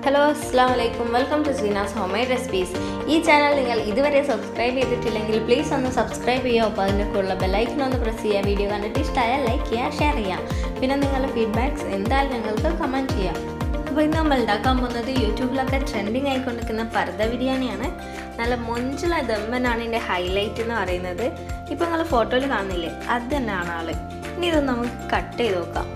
hello അസ്സാം വലൈക്കും welcome to Seena's home made recipes ഈ ചാനൽ നിങ്ങൾ ഇതുവരെ സബ്സ്ക്രൈബ് ചെയ്തിട്ടില്ലെങ്കിൽ പ്ലീസ് ഒന്ന് സബ്സ്ക്രൈബ് ചെയ്യുക ഒപ്പം അതിൻ്റെ കൂടെയുള്ള ബെല്ലൈക്കൺ ഒന്ന് പ്രസ് ചെയ്യുക വീഡിയോ കണ്ടിട്ട് ഇഷ്ടമായാൽ ലൈക്ക് ചെയ്യുക ഷെയർ ചെയ്യുക പിന്നെ നിങ്ങളുടെ ഫീഡ്ബാക്ക്സ് എന്തായാലും ഞങ്ങൾക്ക് കമൻറ്റ് ചെയ്യാം അപ്പോൾ ഇന്ന് നമ്മൾ ഉണ്ടാക്കാൻ പോകുന്നത് യൂട്യൂബിലൊക്കെ ട്രെൻഡിങ് ആയിക്കൊണ്ടിരിക്കുന്ന പർദ്ദ ബിരിയാണിയാണ് നല്ല മൊഞ്ചുള്ള ദമ്മനാണ് ഇതിൻ്റെ ഹൈലൈറ്റ് എന്ന് പറയുന്നത് ഇപ്പോൾ നിങ്ങൾ ഫോട്ടോയിൽ കാണുന്നില്ലേ അത് തന്നെയാണ് ആള് ഇനി ഇതൊന്ന് നമുക്ക് കട്ട് ചെയ്ത് നോക്കാം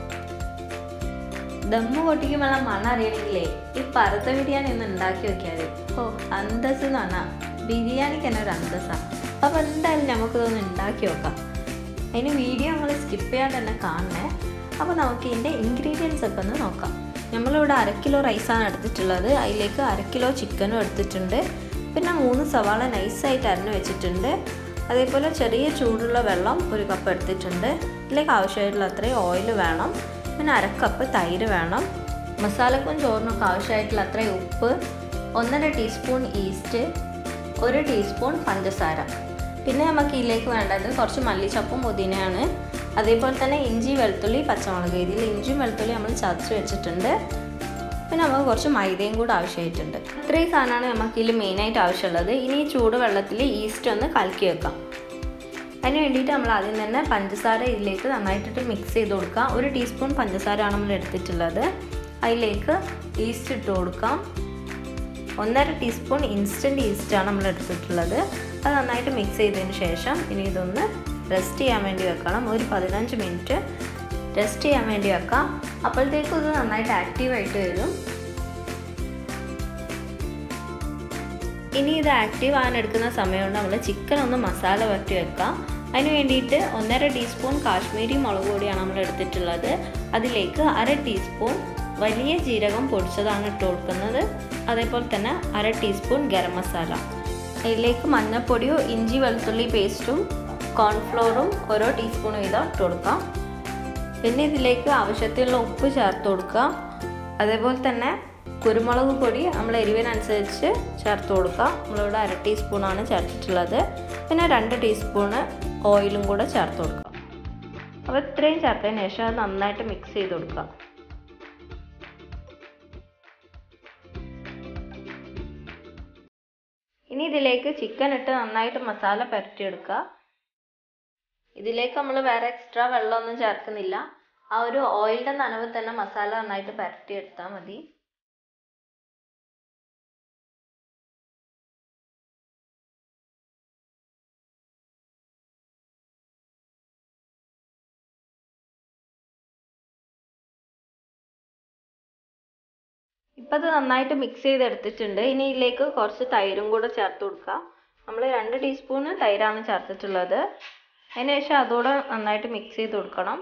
ദമ്മ് പൊട്ടിക്കുമ്പോൾ മണം അറിയണമെങ്കിലേ ഈ പറുത്ത ബിരിയാണി ഒന്ന് ഉണ്ടാക്കി നോക്കിയാൽ ഓ അന്തസ് എന്ന് പറഞ്ഞാൽ ബിരിയാണിക്ക് തന്നെ ഒരു അന്തസ്സാണ് അപ്പോൾ എന്തായാലും നമുക്കിതൊന്ന് ഉണ്ടാക്കി നോക്കാം അതിന് വീഡിയോ നമ്മൾ സ്കിപ്പ് ചെയ്യാണ്ട് തന്നെ കാണണേ അപ്പോൾ നമുക്ക് ഇതിൻ്റെ ഇൻഗ്രീഡിയൻസ് ഒക്കെ ഒന്ന് നോക്കാം നമ്മളിവിടെ അര കിലോ റൈസാണ് എടുത്തിട്ടുള്ളത് അതിലേക്ക് അര കിലോ ചിക്കനും എടുത്തിട്ടുണ്ട് പിന്നെ മൂന്ന് സവാള നൈസായിട്ട് അരിഞ്ഞ് വെച്ചിട്ടുണ്ട് അതേപോലെ ചെറിയ ചൂടുള്ള വെള്ളം ഒരു കപ്പ് എടുത്തിട്ടുണ്ട് ഇതിലേക്ക് ആവശ്യമായിട്ടുള്ള അത്രയും ഓയിൽ വേണം പിന്നെ അരക്കപ്പ് തൈര് വേണം മസാലക്കും ചോറിനൊക്കെ ആവശ്യമായിട്ടുള്ള അത്രയും ഉപ്പ് ഒന്നര ടീസ്പൂൺ ഈസ്റ്റ് ഒരു ടീസ്പൂൺ പഞ്ചസാര പിന്നെ നമുക്ക് ഇതിലേക്ക് വേണ്ടത് കുറച്ച് മല്ലിച്ചപ്പും പുതിനയാണ് അതേപോലെ തന്നെ ഇഞ്ചി വെളുത്തുള്ളി പച്ചമുളക് ഇതിൽ ഇഞ്ചിയും വെളുത്തുള്ളി നമ്മൾ ചതച്ച് വെച്ചിട്ടുണ്ട് പിന്നെ നമുക്ക് കുറച്ച് മൈദയും കൂടെ ആവശ്യമായിട്ടുണ്ട് ഇത്രയും സാധനമാണ് നമുക്ക് ഇതിൽ മെയിനായിട്ട് ആവശ്യമുള്ളത് ഇനി ഈ ചൂട് വെള്ളത്തിൽ ഈസ്റ്റ് ഒന്ന് കലക്കി വെക്കാം അതിന് വേണ്ടിയിട്ട് നമ്മൾ ആദ്യം തന്നെ പഞ്ചസാര ഇതിലേക്ക് നന്നായിട്ടിട്ട് മിക്സ് ചെയ്ത് കൊടുക്കാം ഒരു ടീസ്പൂൺ പഞ്ചസാരയാണ് നമ്മൾ എടുത്തിട്ടുള്ളത് അതിലേക്ക് ഈസ്റ്റ് ഇട്ട് കൊടുക്കാം ഒന്നര ടീസ്പൂൺ ഇൻസ്റ്റൻറ്റ് ഈസ്റ്റാണ് നമ്മൾ എടുത്തിട്ടുള്ളത് അത് നന്നായിട്ട് മിക്സ് ചെയ്തതിന് ശേഷം ഇനി ഇതൊന്ന് റെസ്റ്റ് ചെയ്യാൻ വേണ്ടി വെക്കണം ഒരു പതിനഞ്ച് മിനിറ്റ് റെസ്റ്റ് ചെയ്യാൻ വേണ്ടി വെക്കാം അപ്പോഴത്തേക്കും ഇത് നന്നായിട്ട് ആക്റ്റീവായിട്ട് വരും ഇനി ഇത് ആക്റ്റീവ് ആകാൻ എടുക്കുന്ന സമയം കൊണ്ട് നമ്മൾ ചിക്കൻ ഒന്ന് മസാല വരട്ടി വെക്കാം അതിന് വേണ്ടിയിട്ട് ഒന്നര ടീസ്പൂൺ കാശ്മീരി മുളക് പൊടിയാണ് നമ്മൾ എടുത്തിട്ടുള്ളത് അതിലേക്ക് അര ടീസ്പൂൺ വലിയ ജീരകം പൊടിച്ചതാണ് ഇട്ട് കൊടുക്കുന്നത് അതേപോലെ തന്നെ അര ടീസ്പൂൺ ഗരം മസാല അതിലേക്ക് മഞ്ഞൾപ്പൊടിയോ ഇഞ്ചി വെളുത്തുള്ളി പേസ്റ്റും കോൺഫ്ലോറും ഓരോ ടീസ്പൂൺ വീതം ഇട്ട് കൊടുക്കാം പിന്നെ ഇതിലേക്ക് ആവശ്യത്തിനുള്ള ഉപ്പ് ചേർത്ത് കൊടുക്കുക അതേപോലെ തന്നെ കുരുമുളക് പൊടി നമ്മൾ എരിവിനനുസരിച്ച് ചേർത്ത് കൊടുക്കുക നമ്മളിവിടെ അര ടീസ്പൂണാണ് ചേർത്തിട്ടുള്ളത് പിന്നെ രണ്ട് ടീസ്പൂണ് ഓയിലും കൂടെ ചേർത്ത് കൊടുക്കുക അപ്പോൾ ഇത്രയും ചേർത്തതിന് ശേഷം അത് നന്നായിട്ട് മിക്സ് ചെയ്ത് കൊടുക്കുക ഇനി ഇതിലേക്ക് ചിക്കൻ ഇട്ട് നന്നായിട്ട് മസാല പുരട്ടിയെടുക്കുക ഇതിലേക്ക് നമ്മൾ വേറെ എക്സ്ട്രാ വെള്ളമൊന്നും ചേർക്കുന്നില്ല ആ ഒരു ഓയിലിൻ്റെ നനവ് തന്നെ മസാല നന്നായിട്ട് പുരട്ടിയെടുത്താൽ മതി ഇപ്പം അത് നന്നായിട്ട് മിക്സ് ചെയ്തെടുത്തിട്ടുണ്ട് ഇനി ഇതിലേക്ക് കുറച്ച് തൈരും കൂടെ ചേർത്ത് കൊടുക്കുക നമ്മൾ രണ്ട് ടീസ്പൂണ് തൈരാണ് ചേർത്തിട്ടുള്ളത് അതിന് ശേഷം അതോടെ നന്നായിട്ട് മിക്സ് ചെയ്ത് കൊടുക്കണം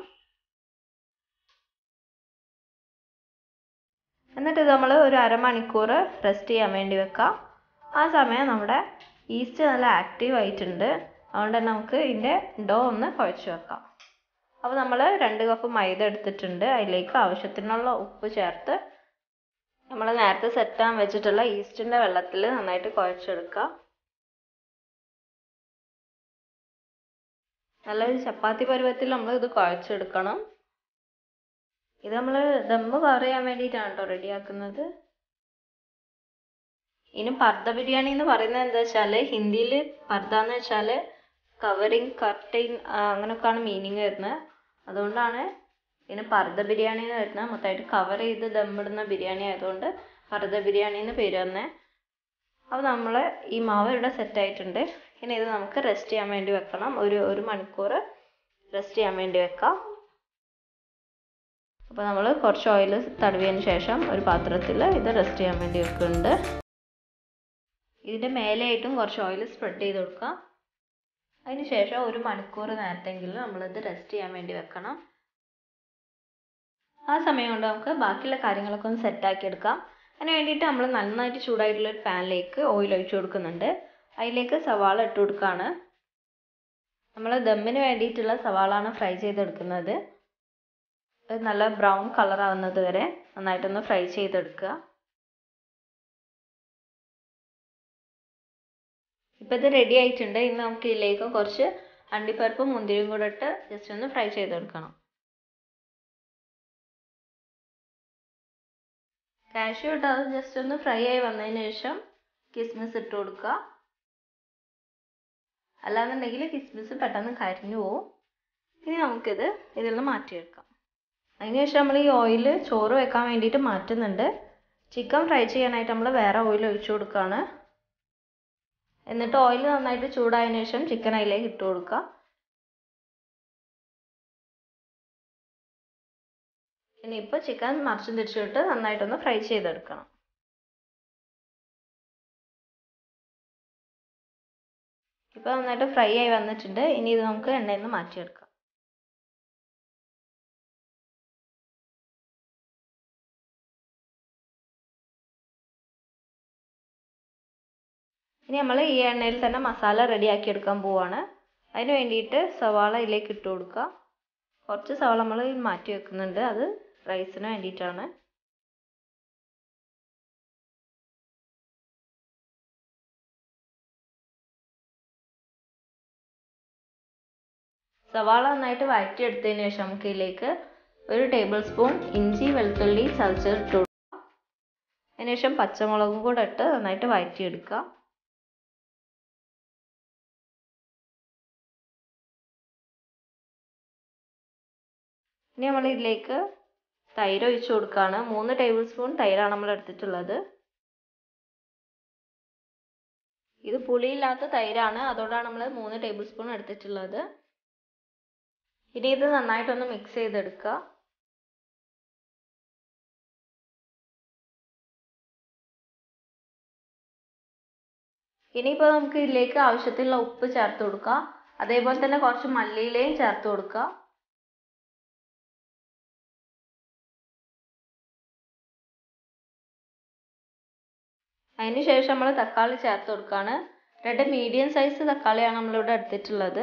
എന്നിട്ട് ഇത് നമ്മൾ ഒരു അരമണിക്കൂർ റെസ്റ്റ് ചെയ്യാൻ വേണ്ടി വെക്കാം ആ സമയം നമ്മുടെ ഈസ്റ്റ് നല്ല ആക്റ്റീവ് ആയിട്ടുണ്ട് അതുകൊണ്ട് തന്നെ നമുക്ക് ഇതിൻ്റെ ഡോ ഒന്ന് കുഴച്ച് വെക്കാം അപ്പോൾ നമ്മൾ രണ്ട് കപ്പ് മൈദ എടുത്തിട്ടുണ്ട് അതിലേക്ക് ആവശ്യത്തിനുള്ള ഉപ്പ് ചേർത്ത് നമ്മൾ നേരത്തെ സെറ്റാൻ വെച്ചിട്ടുള്ള ഈസ്റ്റിൻ്റെ വെള്ളത്തിൽ നന്നായിട്ട് കുഴച്ചെടുക്കുക നല്ലൊരു ചപ്പാത്തി പരുവത്തിൽ നമ്മൾ ഇത് കുഴച്ചെടുക്കണം ഇത് നമ്മൾ ദമ്മ് കവർ ചെയ്യാൻ വേണ്ടിയിട്ടാണ് കേട്ടോ റെഡിയാക്കുന്നത് ഇനി പർദ്ദ ബിരിയാണി എന്ന് പറയുന്നത് എന്താ വെച്ചാൽ ഹിന്ദിയിൽ പർദ്ദ എന്ന് വെച്ചാൽ കവറിങ് കർട്ടൈൻ അങ്ങനെയൊക്കെയാണ് മീനിങ് വരുന്നത് അതുകൊണ്ടാണ് ഇതിന് പർദ്ദ ബിരിയാണി എന്ന് വരുന്നത് മൊത്തമായിട്ട് കവർ ചെയ്ത് ദമ്മിടുന്ന ബിരിയാണി ആയതുകൊണ്ട് പർദ്ദ ബിരിയാണി എന്ന് പേര് വന്നേ അപ്പോൾ നമ്മൾ ഈ മാവ് ഇവിടെ സെറ്റ് ആയിട്ടുണ്ട് ഇനി ഇത് നമുക്ക് റെസ്റ്റ് ചെയ്യാൻ വേണ്ടി വെക്കണം ഒരു ഒരു മണിക്കൂർ റെസ്റ്റ് ചെയ്യാൻ വേണ്ടി വെക്കാം അപ്പോൾ നമ്മൾ കുറച്ച് ഓയിൽ തടവിയതിന് ശേഷം ഒരു പാത്രത്തിൽ ഇത് റെസ്റ്റ് ചെയ്യാൻ വേണ്ടി വെക്കുന്നുണ്ട് ഇതിൻ്റെ മേലെയായിട്ടും കുറച്ച് ഓയിൽ സ്പ്രെഡ് ചെയ്ത് കൊടുക്കുക അതിന് ശേഷം ഒരു മണിക്കൂർ നേരത്തെങ്കിലും നമ്മളിത് റെസ്റ്റ് ചെയ്യാൻ വേണ്ടി വെക്കണം ആ സമയം കൊണ്ട് നമുക്ക് ബാക്കിയുള്ള കാര്യങ്ങളൊക്കെ ഒന്ന് സെറ്റാക്കി എടുക്കാം അതിന് വേണ്ടിയിട്ട് നമ്മൾ നന്നായിട്ട് ചൂടായിട്ടുള്ള ഒരു പാനിലേക്ക് ഓയിൽ ഒഴിച്ചു കൊടുക്കുന്നുണ്ട് അതിലേക്ക് സവാള ഇട്ട് കൊടുക്കുകയാണ് നമ്മൾ ദമ്മിന് വേണ്ടിയിട്ടുള്ള സവാളാണ് ഫ്രൈ ചെയ്തെടുക്കുന്നത് അത് നല്ല ബ്രൗൺ കളർ ആവുന്നത് വരെ നന്നായിട്ടൊന്ന് ഫ്രൈ ചെയ്തെടുക്കുക ഇപ്പം ഇത് റെഡി ആയിട്ടുണ്ട് ഇനി നമുക്ക് ഇതിലേക്ക് കുറച്ച് അണ്ടിപ്പരിപ്പും മുന്തിരിയും കൂടെ ഇട്ട് ജസ്റ്റ് ഒന്ന് ഫ്രൈ ചെയ്തെടുക്കണം കാഷ്യൂ ഇട്ട് അത് ജസ്റ്റ് ഒന്ന് ഫ്രൈ ആയി വന്നതിന് ശേഷം കിസ്മിസ് ഇട്ട് കൊടുക്കുക അല്ലാന്നുണ്ടെങ്കിൽ കിസ്മിസ് പെട്ടെന്ന് കരിഞ്ഞു പോവും ഇനി നമുക്കിത് ഇതിൽ നിന്ന് മാറ്റിയെടുക്കാം അതിനുശേഷം നമ്മൾ ഈ ഓയിൽ ചോറ് വെക്കാൻ വേണ്ടിയിട്ട് മാറ്റുന്നുണ്ട് ചിക്കൻ ഫ്രൈ ചെയ്യാനായിട്ട് നമ്മൾ വേറെ ഓയിൽ ഒഴിച്ചു കൊടുക്കുകയാണ് എന്നിട്ട് ഓയിൽ നന്നായിട്ട് ചൂടായതിനു ശേഷം ചിക്കൻ അതിലേക്ക് ഇട്ട് കൊടുക്കുക ഇനിയിപ്പോൾ ചിക്കൻ മറിച്ചും തിരിച്ചിട്ട് നന്നായിട്ടൊന്ന് ഫ്രൈ ചെയ്തെടുക്കണം ഇപ്പോൾ നന്നായിട്ട് ഫ്രൈ ആയി വന്നിട്ടുണ്ട് ഇനി ഇത് നമുക്ക് എണ്ണയിൽ നിന്ന് മാറ്റിയെടുക്കാം ഇനി നമ്മൾ ഈ എണ്ണയിൽ തന്നെ മസാല റെഡിയാക്കി എടുക്കാൻ പോവാണ് അതിന് വേണ്ടിയിട്ട് സവാള ഇതിലേക്ക് ഇട്ട് കൊടുക്കുക കുറച്ച് സവാള നമ്മൾ മാറ്റി വെക്കുന്നുണ്ട് അത് റൈസിന് വേണ്ടിയിട്ടാണ് സവാള നന്നായിട്ട് വഴറ്റിയെടുത്തതിന് ശേഷം നമുക്ക് ഇതിലേക്ക് ഒരു ടേബിൾ സ്പൂൺ ഇഞ്ചി വെളുത്തുള്ളി ചതച്ചത് ഇട്ട് കൊടുക്കുക അതിനുശേഷം പച്ചമുളകും കൂടെ ഇട്ട് നന്നായിട്ട് വഴറ്റിയെടുക്കുക ഇനി നമ്മൾ ഇതിലേക്ക് തൈര് ഒഴിച്ചു കൊടുക്കുകയാണ് മൂന്ന് ടേബിൾ സ്പൂൺ തൈരാണ് നമ്മൾ എടുത്തിട്ടുള്ളത് ഇത് പുളിയില്ലാത്ത തൈരാണ് അതുകൊണ്ടാണ് നമ്മൾ മൂന്ന് ടേബിൾ സ്പൂൺ എടുത്തിട്ടുള്ളത് ഇനി ഇത് നന്നായിട്ടൊന്ന് മിക്സ് ചെയ്തെടുക്കുക ഇനിയിപ്പോൾ നമുക്ക് ഇതിലേക്ക് ആവശ്യത്തിനുള്ള ഉപ്പ് ചേർത്ത് കൊടുക്കുക അതേപോലെ തന്നെ കുറച്ച് മല്ലിയിലയും ചേർത്ത് കൊടുക്കുക അതിന് ശേഷം നമ്മൾ തക്കാളി ചേർത്ത് കൊടുക്കുകയാണ് രണ്ട് മീഡിയം സൈസ് തക്കാളിയാണ് നമ്മളിവിടെ എടുത്തിട്ടുള്ളത്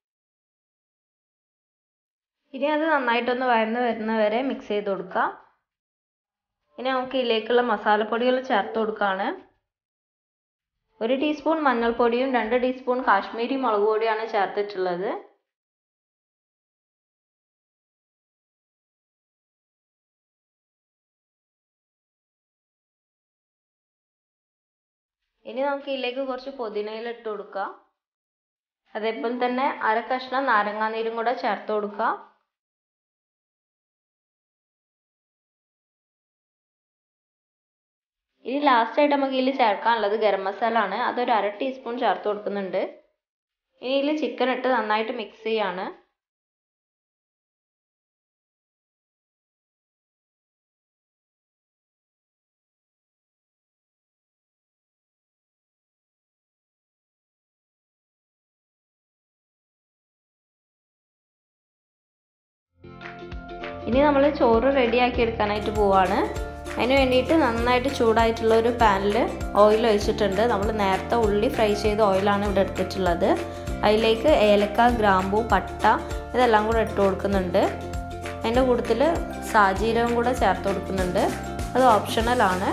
ഇനി അത് നന്നായിട്ടൊന്ന് വഴന്ന് വരുന്ന വരെ മിക്സ് ചെയ്ത് കൊടുക്കുക ഇനി നമുക്ക് ഇതിലേക്കുള്ള മസാലപ്പൊടികൾ ചേർത്ത് കൊടുക്കുകയാണ് ഒരു ടീസ്പൂൺ മഞ്ഞൾപ്പൊടിയും രണ്ട് ടീസ്പൂൺ കാശ്മീരി മുളക് പൊടിയാണ് ചേർത്തിട്ടുള്ളത് ഇനി നമുക്ക് ഇതിലേക്ക് കുറച്ച് പുതിനയില ഇട്ട് കൊടുക്കുക അതേപോലെ തന്നെ അര കഷ്ണം നാരങ്ങാനീരും കൂടെ ചേർത്ത് കൊടുക്കുക ഇനി ലാസ്റ്റ് ആയിട്ട് നമുക്ക് ഇതിൽ ചേർക്കാനുള്ളത് ഗരം മസാല ആണ് അതൊരു അര ടീസ്പൂൺ ചേർത്ത് കൊടുക്കുന്നുണ്ട് ഇനി ഇതിൽ ചിക്കൻ ഇട്ട് നന്നായിട്ട് മിക്സ് ചെയ്യാണ് ഇനി നമ്മൾ ചോറ് റെഡിയാക്കി എടുക്കാനായിട്ട് പോവാണ് അതിന് വേണ്ടിയിട്ട് നന്നായിട്ട് ചൂടായിട്ടുള്ള ഒരു പാനിൽ ഓയിൽ ഒഴിച്ചിട്ടുണ്ട് നമ്മൾ നേരത്തെ ഉള്ളി ഫ്രൈ ചെയ്ത ഓയിലാണ് ഇവിടെ എടുത്തിട്ടുള്ളത് അതിലേക്ക് ഏലക്ക ഗ്രാമ്പു പട്ട ഇതെല്ലാം കൂടെ ഇട്ട് കൊടുക്കുന്നുണ്ട് അതിൻ്റെ കൂട്ടത്തിൽ സാജീരകം കൂടെ ചേർത്ത് കൊടുക്കുന്നുണ്ട് അത് ഓപ്ഷണലാണ്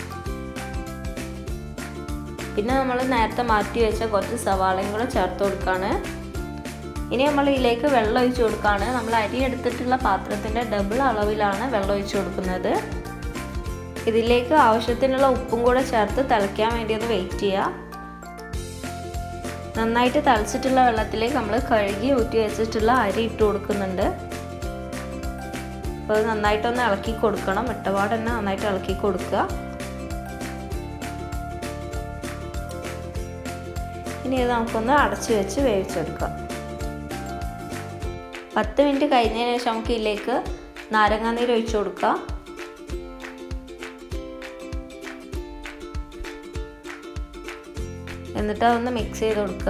പിന്നെ നമ്മൾ നേരത്തെ മാറ്റി വെച്ച കുറച്ച് സവാളയും കൂടെ ചേർത്ത് കൊടുക്കുകയാണ് ഇനി നമ്മൾ ഇതിലേക്ക് വെള്ളം ഒഴിച്ചു കൊടുക്കുകയാണ് നമ്മൾ അരി എടുത്തിട്ടുള്ള പാത്രത്തിൻ്റെ ഡബിൾ അളവിലാണ് വെള്ളം ഒഴിച്ചു കൊടുക്കുന്നത് ഇതിലേക്ക് ആവശ്യത്തിനുള്ള ഉപ്പും കൂടെ ചേർത്ത് തിളയ്ക്കാൻ വേണ്ടി ഒന്ന് വെയിറ്റ് ചെയ്യുക നന്നായിട്ട് തിളച്ചിട്ടുള്ള വെള്ളത്തിലേക്ക് നമ്മൾ കഴുകി ഊറ്റി വെച്ചിട്ടുള്ള അരി ഇട്ട് കൊടുക്കുന്നുണ്ട് അപ്പോൾ അത് നന്നായിട്ടൊന്ന് ഇളക്കി കൊടുക്കണം ഇട്ടപാട് തന്നെ നന്നായിട്ട് ഇളക്കി കൊടുക്കുക ഇനി ഇത് നമുക്കൊന്ന് അടച്ചു വെച്ച് വേവിച്ചെടുക്കാം പത്ത് മിനിറ്റ് കഴിഞ്ഞതിന് ശേഷം നമുക്ക് ഇതിലേക്ക് നാരങ്ങാനീര് ഒഴിച്ചു കൊടുക്കാം എന്നിട്ട് അതൊന്ന് മിക്സ് ചെയ്ത് കൊടുക്കുക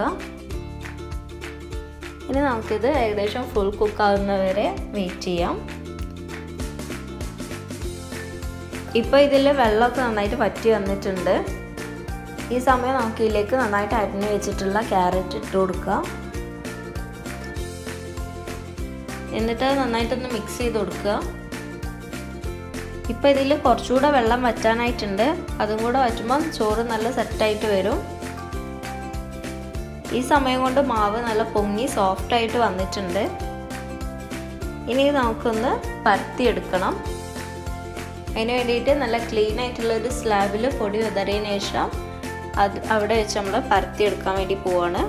ഇനി നമുക്കിത് ഏകദേശം ഫുൾ കുക്ക് ആകുന്നവരെ വെയിറ്റ് ചെയ്യാം ഇപ്പോൾ ഇതിൽ വെള്ളമൊക്കെ നന്നായിട്ട് വറ്റി വന്നിട്ടുണ്ട് ഈ സമയം നമുക്ക് ഇതിലേക്ക് നന്നായിട്ട് അരിഞ്ഞ് വെച്ചിട്ടുള്ള ക്യാരറ്റ് ഇട്ട് കൊടുക്കുക എന്നിട്ട് അത് നന്നായിട്ടൊന്ന് മിക്സ് ചെയ്ത് കൊടുക്കുക ഇപ്പോൾ ഇതിൽ കുറച്ചുകൂടെ വെള്ളം വറ്റാനായിട്ടുണ്ട് അതും കൂടെ വറ്റുമ്പം ചോറ് നല്ല സെറ്റായിട്ട് വരും ഈ സമയം കൊണ്ട് മാവ് നല്ല പൊങ്ങി സോഫ്റ്റായിട്ട് വന്നിട്ടുണ്ട് ഇനി നമുക്കൊന്ന് പരത്തിയെടുക്കണം അതിന് വേണ്ടിയിട്ട് നല്ല ക്ലീൻ ആയിട്ടുള്ള ഒരു സ്ലാബിൽ പൊടി വിതറിയതിന് ശേഷം അത് അവിടെ വെച്ച് നമ്മൾ പരത്തിയെടുക്കാൻ വേണ്ടി പോവാണ്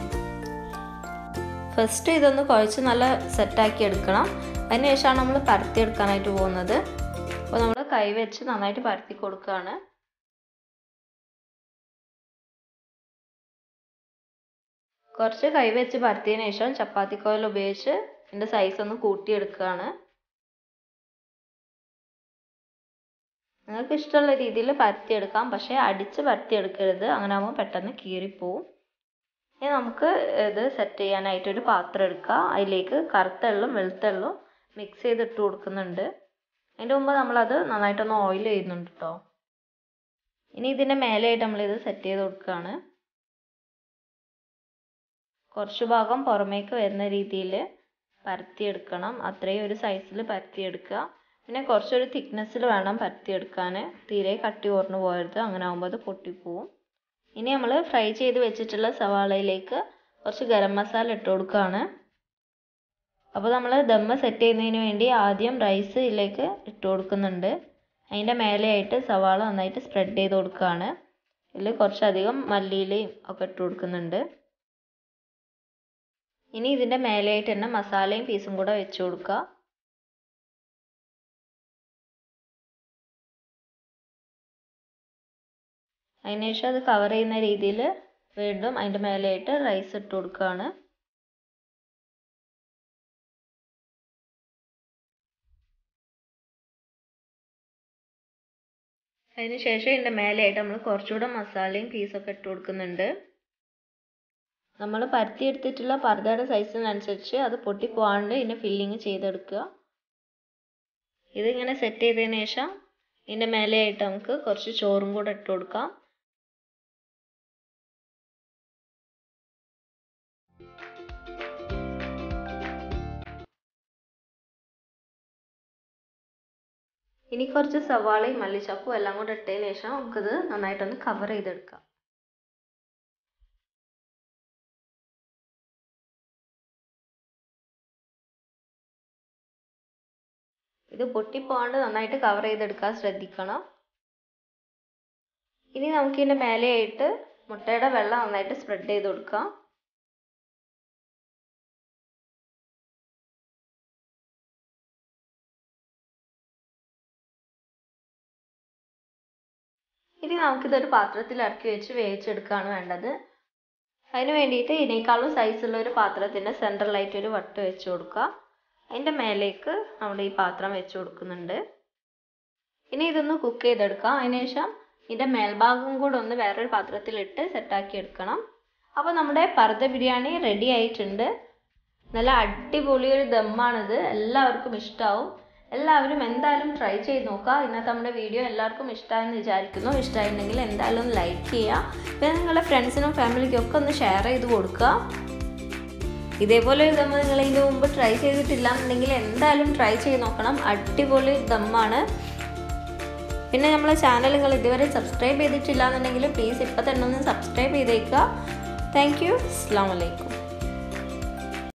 ഫസ്റ്റ് ഇതൊന്ന് കുഴച്ച് നല്ല സെറ്റാക്കി എടുക്കണം അതിന് ശേഷമാണ് നമ്മൾ പരത്തിയെടുക്കാനായിട്ട് പോകുന്നത് അപ്പോൾ നമ്മൾ കൈ വെച്ച് നന്നായിട്ട് പരത്തി കൊടുക്കുകയാണ് കുറച്ച് കൈ വെച്ച് പരത്തിയതിന് ശേഷം ചപ്പാത്തി കോയിൽ ഉപയോഗിച്ച് ഇതിൻ്റെ സൈസ് ഒന്ന് കൂട്ടിയെടുക്കുകയാണ് നിങ്ങൾക്ക് ഇഷ്ടമുള്ള രീതിയിൽ പരത്തിയെടുക്കാം പക്ഷേ അടിച്ച് പരത്തിയെടുക്കരുത് അങ്ങനെ ആകുമ്പോൾ പെട്ടെന്ന് കീറിപ്പോവും ഇനി നമുക്ക് ഇത് സെറ്റ് ചെയ്യാനായിട്ട് ഒരു പാത്രം എടുക്കുക അതിലേക്ക് കറുത്ത എള്ളും വെളുത്ത എള്ളും മിക്സ് ചെയ്തിട്ട് കൊടുക്കുന്നുണ്ട് അതിൻ്റെ മുമ്പ് നമ്മളത് നന്നായിട്ടൊന്ന് ഓയിൽ ചെയ്യുന്നുണ്ട് കേട്ടോ ഇനി ഇതിൻ്റെ മേലെയായിട്ട് നമ്മളിത് സെറ്റ് ചെയ്ത് കൊടുക്കുകയാണ് കുറച്ച് ഭാഗം പുറമേക്ക് വരുന്ന രീതിയിൽ പരത്തിയെടുക്കണം അത്രയും ഒരു സൈസിൽ പരത്തിയെടുക്കുക പിന്നെ കുറച്ചൊരു തിക്നെസ്സിൽ വേണം പരത്തിയെടുക്കാൻ തീരെ കട്ടി ഓർന്നു പോകരുത് അങ്ങനെ ആകുമ്പോൾ അത് പൊട്ടിപ്പോവും ഇനി നമ്മൾ ഫ്രൈ ചെയ്ത് വെച്ചിട്ടുള്ള സവാളയിലേക്ക് കുറച്ച് ഗരം മസാല ഇട്ട് കൊടുക്കുകയാണ് അപ്പോൾ നമ്മൾ ദമ്മ് സെറ്റ് ചെയ്യുന്നതിന് വേണ്ടി ആദ്യം റൈസ് ഇതിലേക്ക് ഇട്ട് കൊടുക്കുന്നുണ്ട് അതിൻ്റെ മേലെയായിട്ട് സവാള നന്നായിട്ട് സ്പ്രെഡ് ചെയ്ത് കൊടുക്കുകയാണ് ഇതിൽ കുറച്ചധികം മല്ലിയിലയും ഒക്കെ ഇട്ട് കൊടുക്കുന്നുണ്ട് ഇനി ഇതിൻ്റെ മേലെയായിട്ട് തന്നെ മസാലയും പീസും കൂടെ വെച്ച് കൊടുക്കുക അതിനുശേഷം അത് കവർ ചെയ്യുന്ന രീതിയിൽ വീണ്ടും അതിൻ്റെ മേലെയായിട്ട് റൈസ് ഇട്ട് കൊടുക്കുകയാണ് അതിന് ശേഷം ഇതിൻ്റെ മേലെയായിട്ട് നമ്മൾ കുറച്ചുകൂടെ മസാലയും പീസൊക്കെ ഇട്ട് കൊടുക്കുന്നുണ്ട് നമ്മൾ പരത്തിയെടുത്തിട്ടുള്ള പർദ്ദയുടെ സൈസിനനുസരിച്ച് അത് പൊട്ടിപ്പോവാണ്ട് ഇതിൻ്റെ ഫില്ലിങ് ചെയ്തെടുക്കുക ഇതിങ്ങനെ സെറ്റ് ചെയ്തതിന് ശേഷം ഇതിൻ്റെ മേലെയായിട്ട് നമുക്ക് കുറച്ച് ചോറും കൂടെ ഇട്ട് കൊടുക്കാം ഇനി കുറച്ച് സവാളയും മല്ലിച്ചപ്പും എല്ലാം കൂടെ ഇട്ടതിന് ശേഷം നമുക്കിത് നന്നായിട്ടൊന്ന് കവർ ചെയ്തെടുക്കാം ഇത് പൊട്ടിപ്പോകാണ്ട് നന്നായിട്ട് കവർ ചെയ്തെടുക്കാൻ ശ്രദ്ധിക്കണം ഇനി നമുക്കിതിൻ്റെ മേലെയായിട്ട് മുട്ടയുടെ വെള്ളം നന്നായിട്ട് സ്പ്രെഡ് ചെയ്ത് കൊടുക്കാം ഇനി നമുക്കിതൊരു പാത്രത്തിൽ ഇറക്കി വെച്ച് വേവിച്ചെടുക്കുകയാണ് വേണ്ടത് അതിന് വേണ്ടിയിട്ട് ഇതിനേക്കാളും സൈസുള്ള ഒരു പാത്രത്തിൻ്റെ സെൻട്രലായിട്ട് ഒരു വട്ട് വെച്ച് കൊടുക്കുക അതിൻ്റെ മേലേക്ക് നമ്മൾ ഈ പാത്രം വെച്ച് കൊടുക്കുന്നുണ്ട് ഇനി ഇതൊന്ന് കുക്ക് ചെയ്തെടുക്കാം അതിനുശേഷം ഇതിൻ്റെ മേൽഭാഗം കൂടെ ഒന്ന് വേറൊരു പാത്രത്തിലിട്ട് സെറ്റാക്കി എടുക്കണം അപ്പോൾ നമ്മുടെ പർദ്ദ ബിരിയാണി റെഡി ആയിട്ടുണ്ട് നല്ല അടിപൊളി ഒരു ദമ്മാണിത് എല്ലാവർക്കും ഇഷ്ടമാവും എല്ലാവരും എന്തായാലും ട്രൈ ചെയ്ത് നോക്കുക ഇന്നത്തെ നമ്മുടെ വീഡിയോ എല്ലാവർക്കും ഇഷ്ടമായെന്ന് വിചാരിക്കുന്നു ഇഷ്ടമായിട്ടുണ്ടെങ്കിൽ എന്തായാലും ഒന്ന് ലൈക്ക് ചെയ്യുക പിന്നെ നിങ്ങളുടെ ഫ്രണ്ട്സിനും ഫാമിലിക്കും ഒക്കെ ഒന്ന് ഷെയർ ചെയ്ത് കൊടുക്കുക ഇതേപോലെ ഒരു ദമ്മ് നിങ്ങൾ ഇതിന് മുമ്പ് ട്രൈ ചെയ്തിട്ടില്ല എന്നുണ്ടെങ്കിൽ എന്തായാലും ട്രൈ ചെയ്ത് നോക്കണം അടിപൊളി ദമ്മാണ് പിന്നെ നമ്മളെ ചാനൽ നിങ്ങൾ ഇതുവരെ സബ്സ്ക്രൈബ് ചെയ്തിട്ടില്ല എന്നുണ്ടെങ്കിൽ പ്ലീസ് ഇപ്പം തന്നെ ഒന്ന് സബ്സ്ക്രൈബ് ചെയ്തേക്കുക താങ്ക് യു അസ്സാം വലൈക്കും